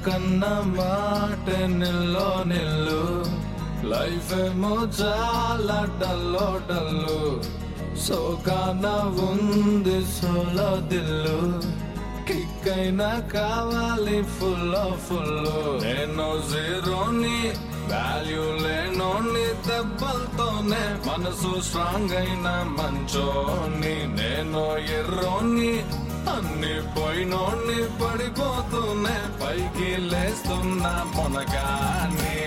కన్న మాట నిల్లో నిల్లు లైఫ్ ఏమో చాలా డల్లో డల్లు సోకాన ఉంది సోలో దిల్లు కిక్ అయినా కావాలి ఫుల్ ఫుల్ నేను జీరోని వాల్యూ లేనోని దెబ్బలతోనే మనసు స్ట్రాంగ్ అయిన మంచోని నేను ఎర్రోని అన్ని పోయినోని పడిపోతూనే పైకి లేస్తున్నా మొనగాని